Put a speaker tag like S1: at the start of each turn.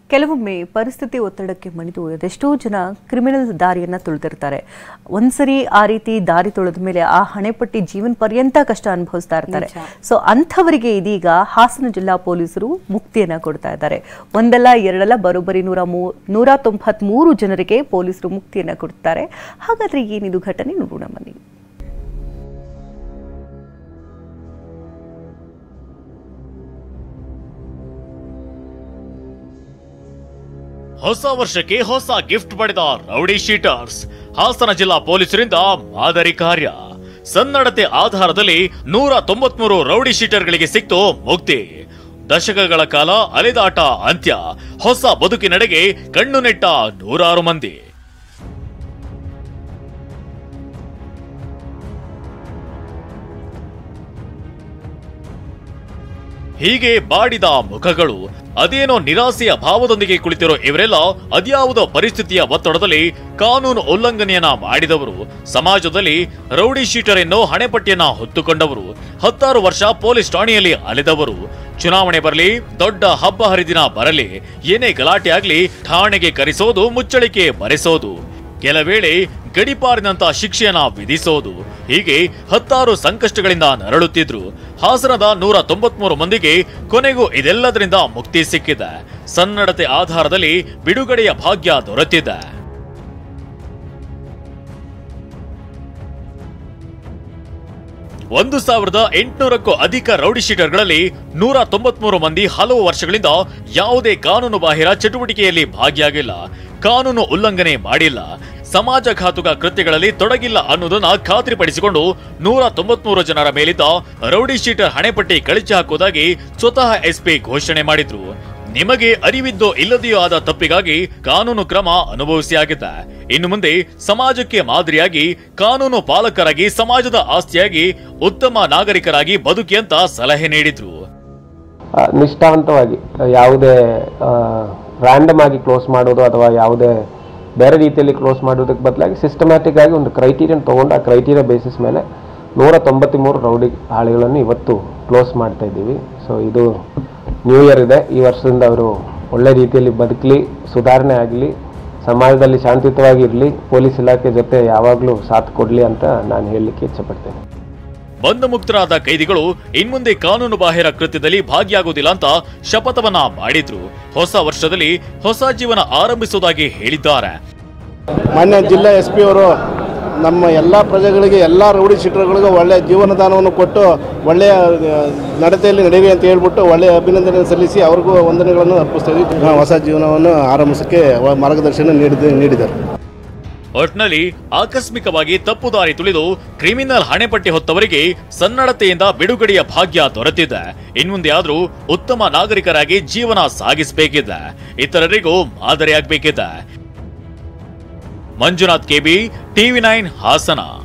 S1: ಕೆಲವೊಮ್ಮೆ ಪರಿಸ್ಥಿತಿ ಒತ್ತಡಕ್ಕೆ ಮಣಿದು ಅದೆಷ್ಟೋ ಜನ ಕ್ರಿಮಿನಲ್ ದಾರಿಯನ್ನ ತುಳಿದಿರ್ತಾರೆ ಒಂದ್ಸರಿ ಆ ರೀತಿ ದಾರಿ ತುಳಿದ ಮೇಲೆ ಆ ಹಣೆಪಟ್ಟಿ ಜೀವನ ಪರ್ಯಂತ ಕಷ್ಟ ಅನುಭವಿಸ್ತಾ ಇರ್ತಾರೆ ಸೊ ಅಂಥವರಿಗೆ ಇದೀಗ ಹಾಸನ ಜಿಲ್ಲಾ ಪೊಲೀಸರು ಮುಕ್ತಿಯನ್ನ ಕೊಡ್ತಾ ಇದ್ದಾರೆ ಒಂದಲ್ಲ ಎರಡಲ್ಲ ಬರೋಬ್ಬರಿ ನೂರ ಮೂ ನೂರ ತೊಂಬತ್ಮೂರು ಜನರಿಗೆ ಪೊಲೀಸರು ಮುಕ್ತಿಯನ್ನ ಕೊಡ್ತಾರೆ ಹಾಗಾದ್ರೆ ಏನಿದು ಘಟನೆ ನೋಡೋಣ ಬನ್ನಿ
S2: ಹೊಸ ವರ್ಷಕ್ಕೆ ಹೊಸ ಗಿಫ್ಟ್ ಪಡೆದ ರೌಡಿ ಶೀಟರ್ಸ್ ಹಾಸನ ಜಿಲ್ಲಾ ಪೊಲೀಸರಿಂದ ಮಾದರಿ ಕಾರ್ಯ ಸನ್ನಡತೆ ಆಧಾರದಲ್ಲಿ ನೂರ ತೊಂಬತ್ಮೂರು ರೌಡಿ ಶೀಟರ್ಗಳಿಗೆ ಸಿಕ್ತು ಮುಕ್ತಿ ದಶಕಗಳ ಕಾಲ ಅಲೆದಾಟ ಅಂತ್ಯ ಹೊಸ ಬದುಕಿನೆಡೆಗೆ ಕಣ್ಣು ನೆಟ್ಟ ನೂರಾರು ಮಂದಿ ಹೀಗೆ ಬಾಡಿದ ಮುಖಗಳು ಅದೇನೋ ನಿರಾಸೆಯ ಭಾವದೊಂದಿಗೆ ಕುಳಿತಿರೋ ಇವರೆಲ್ಲ ಅದ್ಯಾವುದೋ ಪರಿಸ್ಥಿತಿಯ ಒತ್ತಡದಲ್ಲಿ ಕಾನೂನು ಉಲ್ಲಂಘನೆಯನ್ನ ಮಾಡಿದವರು ಸಮಾಜದಲ್ಲಿ ರೌಡಿ ಶೀಟರ್ ಎನ್ನೋ ಹಣೆಪಟ್ಟಿಯನ್ನ ಹೊತ್ತುಕೊಂಡವರು ಹತ್ತಾರು ವರ್ಷ ಪೊಲೀಸ್ ಠಾಣೆಯಲ್ಲಿ ಅಲೆದವರು ಚುನಾವಣೆ ಬರಲಿ ದೊಡ್ಡ ಹಬ್ಬ ಹರಿದಿನ ಬರಲಿ ಏನೇ ಗಲಾಟೆ ಆಗ್ಲಿ ಠಾಣೆಗೆ ಕರೆಸೋದು ಮುಚ್ಚಳಿಕೆ ಬರೆಸೋದು ಕೆಲ ವೇಳೆ ಗಡಿಪಾರಿನಂತ ಶಿಕ್ಷೆಯನ್ನ ವಿಧಿಸೋದು ಹೀಗೆ ಹತ್ತಾರು ಸಂಕಷ್ಟಗಳಿಂದ ನರಳುತ್ತಿದ್ರು ಹಾಸನದ ನೂರ ತೊಂಬತ್ಮೂರು ಮಂದಿಗೆ ಕೊನೆಗೂ ಇದೆಲ್ಲದರಿಂದ ಮುಕ್ತಿ ಸಿಕ್ಕಿದೆ ಸನ್ನಡತೆ ಆಧಾರದಲ್ಲಿ ಬಿಡುಗಡೆಯ ಭಾಗ್ಯ ದೊರೆತಿದೆ ಒಂದು ಸಾವಿರದ ಎಂಟುನೂರಕ್ಕೂ ಅಧಿಕ ರೌಡಿ ಶೀಟರ್ಗಳಲ್ಲಿ ನೂರ ತೊಂಬತ್ಮೂರು ಮಂದಿ ಹಲವು ವರ್ಷಗಳಿಂದ ಯಾವುದೇ ಕಾನೂನು ಬಾಹಿರ ಚಟುವಟಿಕೆಯಲ್ಲಿ ಭಾಗಿಯಾಗಿಲ್ಲ ಕಾನೂನು ಉಲ್ಲಂಘನೆ ಮಾಡಿಲ್ಲ ಸಮಾಜಘಾತುಕ ಕೃತ್ಯಗಳಲ್ಲಿ ತೊಡಗಿಲ್ಲ ಅನ್ನೋದನ್ನ ಖಾತ್ರಿಪಡಿಸಿಕೊಂಡು ನೂರ ತೊಂಬತ್ಮೂರು ಜನರ ಮೇಲಿದ್ದ ರೌಡಿ ಶೀಟರ್ ಹಣೆಪಟ್ಟಿ ಕಳಿಚಿ ಹಾಕುವುದಾಗಿ ಸ್ವತಃ ಎಸ್ಪಿ ಘೋಷಣೆ ಮಾಡಿದ್ರು ನಿಮಗೆ ಅರಿವಿದ್ದೋ ಇಲ್ಲದೆಯೋ ಆದ ತಪ್ಪಿಗಾಗಿ ಕಾನೂನು ಕ್ರಮ ಅನುಭವಿಸಿಯಾಗಿದೆ ಇನ್ನು ಮುಂದೆ ಸಮಾಜಕ್ಕೆ ಮಾದರಿಯಾಗಿ ಕಾನೂನು ಪಾಲಕರಾಗಿ ಸಮಾಜದ ಆಸ್ತಿಯಾಗಿ ಉತ್ತಮ ನಾಗರಿಕರಾಗಿ ಬದುಕಿ ಅಂತ ಸಲಹೆ ನೀಡಿದ್ರು
S3: ಆ, ನಿಷ್ಠಾವಂತವಾಗಿ ಆ, ಯಾವುದೇ ರ್ಯಾಂಡಮ್ ಆಗಿ ಕ್ಲೋಸ್ ಮಾಡೋದು ಅಥವಾ ಯಾವುದೇ ಬೇರೆ ರೀತಿಯಲ್ಲಿ ಕ್ಲೋಸ್ ಮಾಡೋದಕ್ಕೆ ಬದಲಾಗಿ ಸಿಸ್ಟಮ್ಯಾಟಿಕ್ ಆಗಿ ಒಂದು ಕ್ರೈಟೀರಿಯನ್ ತೊಗೊಂಡು ಆ ಕ್ರೈಟೀರಿಯಾ ಬೇಸಿಸ್ ಮೇಲೆ ನೂರ ತೊಂಬತ್ತ್ಮೂರು ರೌಡಿ ಹಾಳೆಗಳನ್ನು ಇವತ್ತು ಕ್ಲೋಸ್ ಮಾಡ್ತಾ ಇದ್ದೀವಿ ಸೊ ಇದು ನ್ಯೂ ಇಯರ್ ಇದೆ ಈ ವರ್ಷದಿಂದ ಅವರು ಒಳ್ಳೆ ರೀತಿಯಲ್ಲಿ ಬದುಕಲಿ ಸುಧಾರಣೆ ಆಗಲಿ ಸಮಾಜದಲ್ಲಿ ಶಾಂತಿಯುತವಾಗಿ ಇರಲಿ ಪೊಲೀಸ್ ಇಲಾಖೆ ಜೊತೆ ಯಾವಾಗಲೂ ಸಾಥ್ ಕೊಡಲಿ ಅಂತ ನಾನು ಹೇಳಲಿಕ್ಕೆ ಇಚ್ಛೆಪಡ್ತೇನೆ
S2: ಬಂಧಮುಕ್ತರಾದ ಕೈದಿಗಳು ಇನ್ಮುಂದೆ ಕಾನೂನು ಬಾಹಿರ ಕೃತ್ಯದಲ್ಲಿ ಭಾಗಿಯಾಗುವುದಿಲ್ಲ ಅಂತ ಶಪಥವನ್ನ ಮಾಡಿದ್ರು ಹೊಸ ವರ್ಷದಲ್ಲಿ ಹೊಸ ಜೀವನ ಆರಂಭಿಸುವುದಾಗಿ ಹೇಳಿದ್ದಾರೆ
S4: ಮಾನ್ಯ ಜಿಲ್ಲಾ ಎಸ್ ಪಿ ಅವರು ನಮ್ಮ ಎಲ್ಲ ಪ್ರಜೆಗಳಿಗೆ ಎಲ್ಲ ರೌಡಿ ಶೀಟರ್ಗಳಿಗೂ ಒಳ್ಳೆಯ ಜೀವನದಾನವನ್ನು ಕೊಟ್ಟು ಒಳ್ಳೆಯ ಆ, ನಡತೆಯಲ್ಲಿ ನಡೆಯಲಿ ಅಂತ ಹೇಳ್ಬಿಟ್ಟು ಒಳ್ಳೆಯ ಅಭಿನಂದನೆ ಸಲ್ಲಿಸಿ ಅವ್ರಿಗೂ ವಂದನೆಗಳನ್ನು ಅರ್ಪಿಸ್ತಾ ಇದ್ದೀವಿ ನಾವು ಹೊಸ ಜೀವನವನ್ನು ಆರಂಭಿಸೋಕ್ಕೆ ವ- ಮಾರ್ಗದರ್ಶನ ನೀಡಿದ ನೀಡಿದ್ದಾರೆ
S2: ಒಟ್ನಲ್ಲಿ ಆಕಸ್ಮಿಕವಾಗಿ ತಪ್ಪು ದಾರಿ ತುಳಿದು ಕ್ರಿಮಿನಲ್ ಹಣೆಪಟ್ಟಿ ಹೊತ್ತವರಿಗೆ ಸನ್ನಡತೆಯಿಂದ ಬಿಡುಗಡೆಯ ಭಾಗ್ಯ ದೊರೆತಿದೆ ಇನ್ಮುಂದೆ ಆದ್ರೂ ಉತ್ತಮ ನಾಗರಿಕರಾಗಿ ಜೀವನ ಸಾಗಿಸಬೇಕಿದೆ ಇತರರಿಗೂ ಮಾದರಿಯಾಗಬೇಕಿದೆ Manjunath K B TV nine Hassan